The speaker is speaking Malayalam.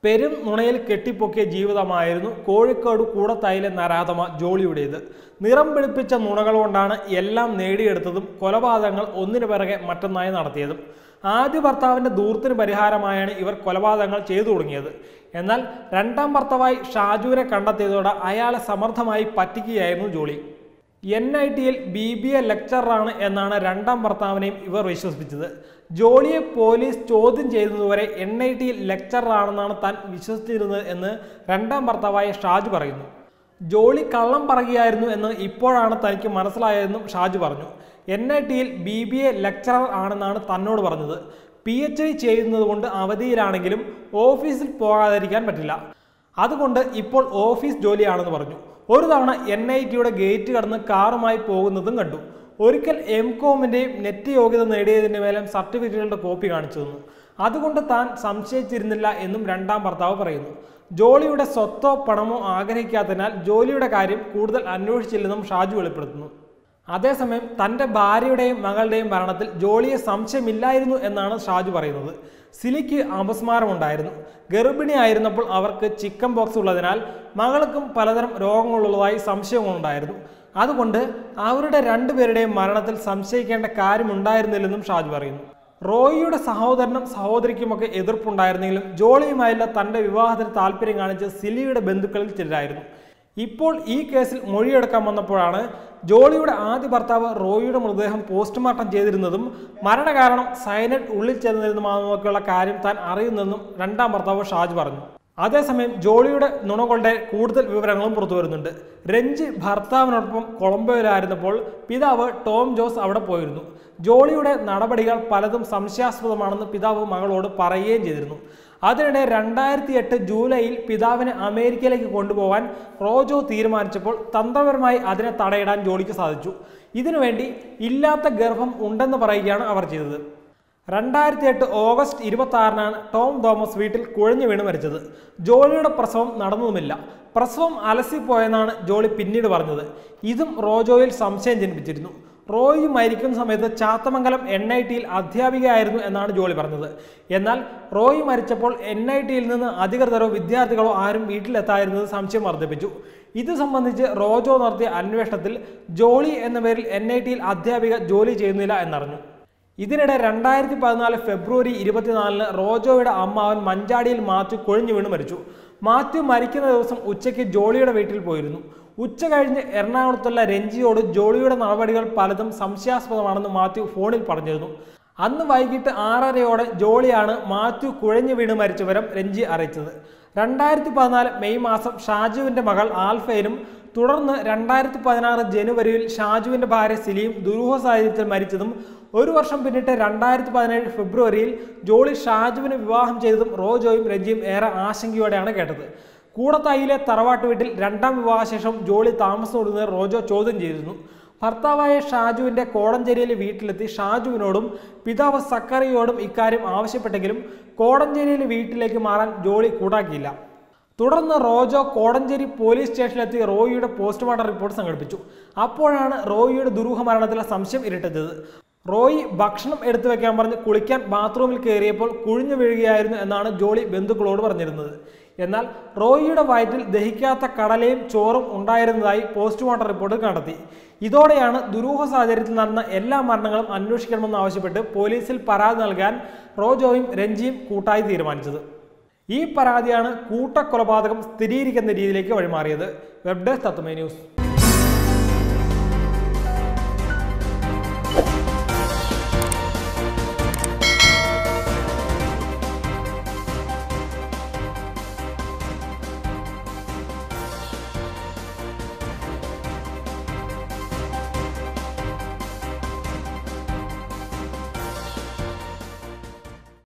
പെരും നുണയിൽ കെട്ടിപ്പൊക്കിയ ജീവിതമായിരുന്നു കോഴിക്കോട് കൂടത്തായിലെ നരാധമ ജോളിയുടേത് നിറം വെളുപ്പിച്ച നുണകൾ കൊണ്ടാണ് എല്ലാം നേടിയെടുത്തതും കൊലപാതകങ്ങൾ ഒന്നിനു പിറകെ മറ്റൊന്നായി നടത്തിയതും ആദ്യ ഭർത്താവിന്റെ ദൂർത്തിന് പരിഹാരമായാണ് ഇവർ കൊലപാതകങ്ങൾ ചെയ്തു തുടങ്ങിയത് എന്നാൽ രണ്ടാം ഭർത്താവായി ഷാജുവിനെ കണ്ടെത്തിയതോടെ അയാളെ സമർത്ഥമായി പറ്റിക്കുകയായിരുന്നു ജോളി എൻ ഐ ടിയിൽ ബി ബി എ ലെക്ചറാണ് എന്നാണ് രണ്ടാം ഭർത്താവിനെയും ഇവർ വിശ്വസിപ്പിച്ചത് ജോളിയെ പോലീസ് ചോദ്യം ചെയ്യുന്നതുവരെ എൻ ഐ ടിയിൽ ലെക്ചറാണെന്നാണ് താൻ വിശ്വസിച്ചിരുന്നത് എന്ന് രണ്ടാം ഭർത്താവായ ഷാജു പറയുന്നു ജോളി കള്ളം പറയുകയായിരുന്നു എന്ന് ഇപ്പോഴാണ് തനിക്ക് മനസ്സിലായതെന്നും ഷാജു പറഞ്ഞു എൻ ഐ ടിയിൽ ബി ബി എ ലെക്ചറർ ആണെന്നാണ് തന്നോട് പറഞ്ഞത് പി എച്ച് ഡി ചെയ്യുന്നത് കൊണ്ട് അവധിയിലാണെങ്കിലും ഓഫീസിൽ പോകാതിരിക്കാൻ പറ്റില്ല അതുകൊണ്ട് ഇപ്പോൾ ഓഫീസ് ജോലിയാണെന്ന് പറഞ്ഞു ഒരു തവണ എൻ ഐ ടിയുടെ ഗേറ്റ് കടന്ന് കാറുമായി പോകുന്നതും കണ്ടു ഒരിക്കൽ എം കോമിൻ്റെയും നെറ്റ് യോഗ്യത നേടിയതിൻ്റെ മേലെ സർട്ടിഫിക്കറ്റുകളുടെ കോപ്പി കാണിച്ചു തന്നു അതുകൊണ്ട് താൻ സംശയിച്ചിരുന്നില്ല എന്നും രണ്ടാം ഭർത്താവ് പറയുന്നു ജോളിയുടെ സ്വത്തോ പണമോ ആഗ്രഹിക്കാത്തതിനാൽ ജോലിയുടെ കാര്യം കൂടുതൽ അന്വേഷിച്ചില്ലെന്നും ഷാജു വെളിപ്പെടുത്തുന്നു അതേസമയം തൻ്റെ ഭാര്യയുടെയും മകളുടെയും മരണത്തിൽ ജോളിയെ സംശയമില്ലായിരുന്നു എന്നാണ് ഷാജു പറയുന്നത് സിലിക്ക് അപസ്മാരമുണ്ടായിരുന്നു ഗർഭിണിയായിരുന്നപ്പോൾ അവർക്ക് ചിക്കൻ ബോക്സ് ഉള്ളതിനാൽ മകൾക്കും പലതരം രോഗങ്ങളുള്ളതായി സംശയങ്ങളുണ്ടായിരുന്നു അതുകൊണ്ട് അവരുടെ രണ്ടുപേരുടെയും മരണത്തിൽ സംശയിക്കേണ്ട കാര്യമുണ്ടായിരുന്നില്ലെന്നും ഷാജു പറയുന്നു റോയിയുടെ സഹോദരനും സഹോദരിക്കുമൊക്കെ എതിർപ്പുണ്ടായിരുന്നെങ്കിലും ജോളിയുമായുള്ള തൻ്റെ വിവാഹത്തിന് താല്പര്യം കാണിച്ച് സിലിയുടെ ബന്ധുക്കളിൽ ചിലരായിരുന്നു ഇപ്പോൾ ഈ കേസിൽ മൊഴിയെടുക്കാൻ വന്നപ്പോഴാണ് ജോളിയുടെ ആദ്യ ഭർത്താവ് റോയിയുടെ മൃതദേഹം പോസ്റ്റ്മോർട്ടം ചെയ്തിരുന്നതും മരണകാരണം സൈനറ്റ് ഉള്ളിൽ ചെന്നിരുന്നതുമൊക്കെയുള്ള കാര്യം താൻ അറിയുന്നെന്നും രണ്ടാം ഭർത്താവ് ഷാജ് പറഞ്ഞു അതേസമയം ജോളിയുടെ നുണകളുടെ കൂടുതൽ വിവരങ്ങളും പുറത്തു വരുന്നുണ്ട് രഞ്ജി ഭർത്താവിനോടൊപ്പം കൊളംബോയിലായിരുന്നപ്പോൾ പിതാവ് ടോം ജോസ് അവിടെ പോയിരുന്നു ജോളിയുടെ നടപടികൾ പലതും സംശയാസ്പദമാണെന്ന് പിതാവ് മകളോട് പറയുകയും ചെയ്തിരുന്നു അതിനിടെ രണ്ടായിരത്തി എട്ട് ജൂലൈയിൽ പിതാവിനെ അമേരിക്കയിലേക്ക് കൊണ്ടുപോകാൻ റോജോ തീരുമാനിച്ചപ്പോൾ തന്ത്രപരമായി അതിനെ തടയിടാൻ ജോളിക്ക് സാധിച്ചു ഇതിനുവേണ്ടി ഇല്ലാത്ത ഗർഭം ഉണ്ടെന്ന് പറയുകയാണ് അവർ ചെയ്തത് രണ്ടായിരത്തി എട്ട് ഓഗസ്റ്റ് ഇരുപത്തി ആറിനാണ് ടോം തോമസ് വീട്ടിൽ കുഴഞ്ഞു വീണ് മരിച്ചത് ജോളിയുടെ പ്രസവം നടന്നതുമില്ല പ്രസവം അലസിപ്പോയെന്നാണ് ജോളി പിന്നീട് പറഞ്ഞത് ഇതും റോജോയിൽ സംശയം ജനിപ്പിച്ചിരുന്നു റോയി മരിക്കുന്ന സമയത്ത് ചാത്തമംഗലം എൻ ഐ ടിയിൽ അധ്യാപികയായിരുന്നു എന്നാണ് ജോളി പറഞ്ഞത് എന്നാൽ റോയി മരിച്ചപ്പോൾ എൻ ഐ ടിയിൽ നിന്ന് അധികൃതരോ വിദ്യാർത്ഥികളോ ആരും വീട്ടിലെത്താതിരുന്നത് സംശയം വർദ്ധിപ്പിച്ചു ഇത് സംബന്ധിച്ച് റോജോ നടത്തിയ അന്വേഷണത്തിൽ ജോളി എന്ന പേരിൽ എൻ ഐ ടിയിൽ അധ്യാപിക ജോലി ചെയ്യുന്നില്ല എന്നറിഞ്ഞു ഇതിനിടെ രണ്ടായിരത്തി പതിനാല് ഫെബ്രുവരി ഇരുപത്തിനാലിന് റോജോയുടെ അമ്മാവൻ മഞ്ചാടിയിൽ മാത്യു കൊഴിഞ്ഞു വീണ് മരിച്ചു മാത്യു മരിക്കുന്ന ദിവസം ഉച്ചയ്ക്ക് ജോളിയുടെ വീട്ടിൽ പോയിരുന്നു ഉച്ച കഴിഞ്ഞ് എറണാകുളത്തുള്ള രഞ്ജിയോട് ജോളിയുടെ നടപടികൾ പലതും സംശയാസ്പദമാണെന്ന് മാത്യു ഫോണിൽ പറഞ്ഞിരുന്നു അന്ന് വൈകിട്ട് ആറരയോടെ ജോളിയാണ് മാത്യു കുഴഞ്ഞു വീണ് മരിച്ച വിവരം രഞ്ജി അറിയിച്ചത് രണ്ടായിരത്തി പതിനാല് മെയ് മാസം ഷാജുവിന്റെ മകൾ ആൽഫയിലും തുടർന്ന് രണ്ടായിരത്തി പതിനാറ് ജനുവരിയിൽ ഷാജുവിന്റെ ഭാര്യ സിലിയും ദുരൂഹ സാഹചര്യത്തിൽ മരിച്ചതും ഒരു വർഷം പിന്നിട്ട് രണ്ടായിരത്തി പതിനേഴ് ഫെബ്രുവരിയിൽ ജോളി ഷാജുവിന് വിവാഹം ചെയ്തതും റോജോയും രഞ്ജിയും ഏറെ ആശങ്കയോടെയാണ് കേട്ടത് കൂടത്തായിലെ തറവാട്ട് വീട്ടിൽ രണ്ടാം വിവാഹശേഷം ജോളി താമസം കൊടുക്കുന്നത് റോജോ ചോദ്യം ചെയ്തിരുന്നു ഭർത്താവായ ഷാജുവിന്റെ കോടഞ്ചേരിയിലെ വീട്ടിലെത്തി ഷാജുവിനോടും പിതാവ് സക്കറിയോടും ഇക്കാര്യം ആവശ്യപ്പെട്ടെങ്കിലും കോടഞ്ചേരിയിലെ വീട്ടിലേക്ക് മാറാൻ ജോളി കൂട്ടാക്കിയില്ല തുടർന്ന് റോജോ കോടഞ്ചേരി പോലീസ് സ്റ്റേഷനിലെത്തി റോയിയുടെ പോസ്റ്റ്മോർട്ടം റിപ്പോർട്ട് സംഘടിപ്പിച്ചു അപ്പോഴാണ് റോയിയുടെ ദുരൂഹ മരണത്തിലെ സംശയം ഇരട്ടത് റോയി ഭക്ഷണം എടുത്തു വെക്കാൻ പറഞ്ഞ് കുളിക്കാൻ ബാത്റൂമിൽ കയറിയപ്പോൾ കുഴിഞ്ഞു വീഴുകയായിരുന്നു എന്നാണ് ജോളി ബന്ധുക്കളോട് പറഞ്ഞിരുന്നത് എന്നാൽ റോയിയുടെ വയറ്റിൽ ദഹിക്കാത്ത കടലയും ചോറും ഉണ്ടായിരുന്നതായി പോസ്റ്റ്മോർട്ടം റിപ്പോർട്ട് കണ്ടെത്തി ഇതോടെയാണ് ദുരൂഹ സാഹചര്യത്തിൽ നടന്ന എല്ലാ മരണങ്ങളും അന്വേഷിക്കണമെന്ന് ആവശ്യപ്പെട്ട് പോലീസിൽ പരാതി നൽകാൻ റോജോയും രഞ്ജിയും കൂട്ടായി തീരുമാനിച്ചത് ഈ പരാതിയാണ് കൂട്ടക്കൊലപാതകം സ്ഥിരീകരിക്കുന്ന രീതിയിലേക്ക് വഴിമാറിയത് വെബ് ഡെസ്ക് തത്വമേ ന്യൂസ്